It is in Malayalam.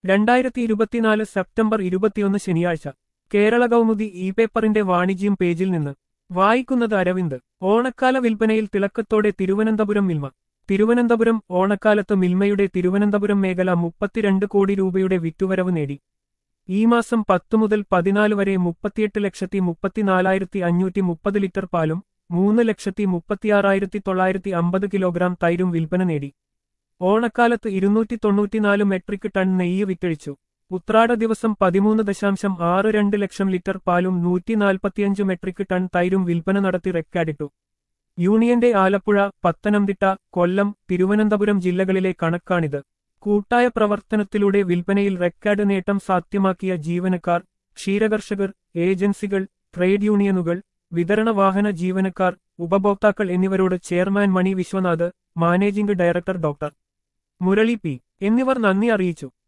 രണ്ടായിരത്തി ഇരുപത്തിനാല് സെപ്റ്റംബർ ഇരുപത്തിയൊന്ന് ശനിയാഴ്ച കേരള കൗമുദി ഇ പേപ്പറിന്റെ വാണിജ്യം പേജിൽ നിന്ന് വായിക്കുന്നത് അരവിന്ദ് ഓണക്കാല വിൽപ്പനയിൽ തിളക്കത്തോടെ തിരുവനന്തപുരം മിൽമ തിരുവനന്തപുരം ഓണക്കാലത്ത് മിൽമയുടെ തിരുവനന്തപുരം മേഖല മുപ്പത്തിരണ്ട് കോടി രൂപയുടെ വിറ്റുവരവ് നേടി ഈ മാസം പത്ത് മുതൽ പതിനാല് വരെ മുപ്പത്തിയെട്ട് ലക്ഷത്തി മുപ്പത്തിനാലായിരത്തി അഞ്ഞൂറ്റി മുപ്പത് ലിറ്റർ പാലും മൂന്ന് ലക്ഷത്തി മുപ്പത്തിയാറായിരത്തി തൊള്ളായിരത്തി അമ്പത് കിലോഗ്രാം തൈരും വിൽപ്പന നേടി ഓണക്കാലത്ത് ഇരുന്നൂറ്റി തൊണ്ണൂറ്റിനാല് മെട്രിക് ടൺ നെയ്യ് വിറ്റഴിച്ചു ഉത്രാട ദിവസം പതിമൂന്ന് ദശാംശം ആറ് രണ്ട് ലക്ഷം ലിറ്റർ പാലും നൂറ്റി നാൽപ്പത്തിയഞ്ച് മെട്രിക് ടൺ തൈരും വിൽപ്പന നടത്തി റെക്കാർഡിട്ടു യൂണിയന്റെ ആലപ്പുഴ പത്തനംതിട്ട കൊല്ലം തിരുവനന്തപുരം ജില്ലകളിലെ കണക്കാണിത് കൂട്ടായ പ്രവർത്തനത്തിലൂടെ വിൽപ്പനയിൽ റെക്കാർഡ് നേട്ടം സാധ്യമാക്കിയ ജീവനക്കാർ ക്ഷീരകർഷകർ ഏജൻസികൾ ട്രേഡ് യൂണിയനുകൾ വിതരണ വാഹന ജീവനക്കാർ ഉപഭോക്താക്കൾ എന്നിവരോട് chairman Mani Vishwanath managing director doctor Murali P എന്നിവർ നന്ദി അറിയിച്ചു